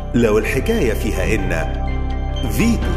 لو الحكاية فيها إن فيتو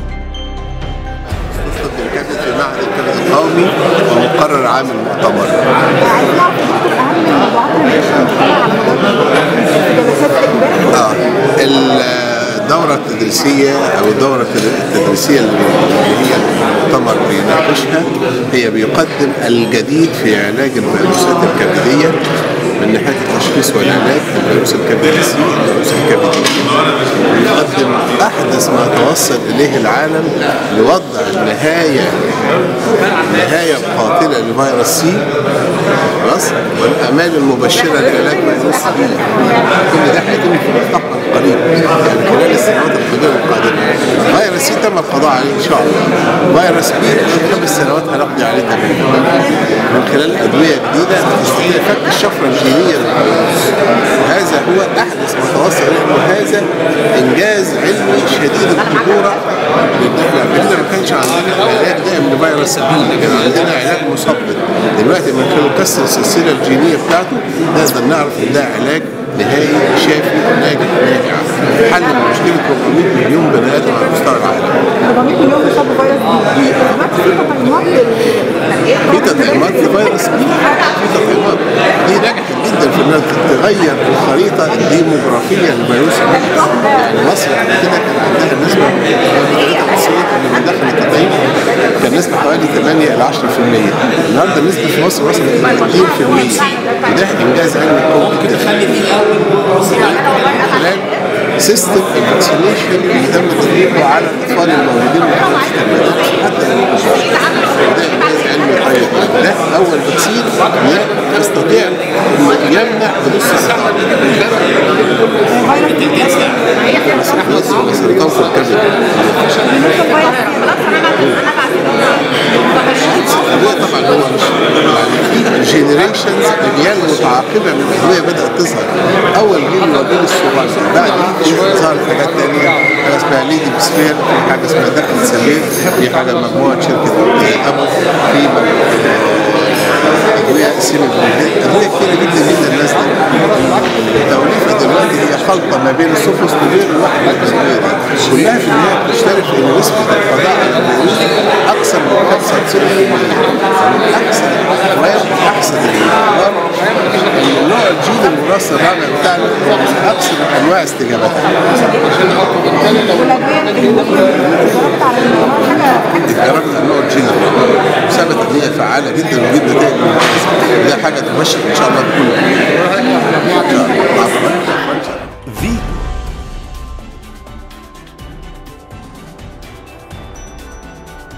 طب الكبد في معهد الكبد القومي ومقرر عام المؤتمر عايز نعرف دكتور اهم الموضوعات اللي بنشتغل على مدار جلسات الاجباري اه الدورة التدريسية أو الدورة التدريسية اللي هي المؤتمر بيناقشها هي بيقدم الجديد في علاج الفيروسات الكبدية من ناحية التشخيص والعلاج الفيروس الكبدي سي الفيروس الكبدي بيقدم أحدث ما توصل إليه العالم لوضع النهاية النهاية القاتلة لفيروس سي خلاص والآمال المبشرة لعلاج فيروس بي كل ده هيتم في المستقبل القريب يعني خلال السنوات القليلة القادمة فيروس سي تم القضاء عليه إن شاء الله فيروس بي خلال خمس سنوات هنقضي عليه تماما من خلال أدوية جديدة تستطيع فك الشفرة الجينية للفيروس وهذا هو أحدث ما توصل إليه وهذا إنجاز علمي شديد الخطورة لأن إحنا قبل كده ما كانش عندنا علاج دائم لفيروس بي كان عندنا علاج مثبط دلوقتي من خلال كسر السلسلة الجينية بتاعته نقدر نعرف إن ده علاج نهائي شافي ناجح ناجع حل مشكلة 400 مليون بني آدم على مستوى العالم 400 مليون مصاب بفيروس بي دلوقتي في تطعيمات لل- في تطعيمات لفيروس بي في تطعيمات دي نجحت جدا في انها تغير الخريطه الديموغرافيه لفيروس بي يعني مصر قبل كده كان عندها نسبه 93 من دخل التطعيم كان نسبه حوالي 8 الى 10% النهارده النسبه في مصر وصلت الى 30% وده انجاز علمي قوي جدا خلال سيستم الفاكسينيشن اللي تم تطبيقه على الاطفال المولودين من خلال الثلاجات حتى وده انجاز علمي قوي ده اول فاكسين يستطيع انه يمنع حدوث السرطان السرطان في الكبد الأدوية طبعا هو مش يعني في جينيريشنز اجيال متعاقبه من الادويه بدات تظهر اول جيل هو جيل الصغير بعد كده ظهرت حاجات ثانيه حاجه اسمها ليدي بسفير في حاجه اسمها دخل سمير في حاجه مجموعه شركه ابل في ادويه سيمي ادويه كتيره جدا جدا نازله التوليفه دلوقتي هي خلطه ما بين السوفوسفير والواحد من الادويه دي كلها في النهايه بتشترك في ان نسبه القضاء على الفيروس اكثر من 95% احسن واحسن الاخبار ان النوع الجين الوراثي الرابع بتاعنا هو من اكثر انواع استجابه والادويه اللي جربت على الموضوع حاجه اتجربت على النوع الجين الرابع وثبت ان هي فعاله جدا وجدا نتائج ممتازه وده حاجه تبشر ان شاء الله بكل ان شاء الله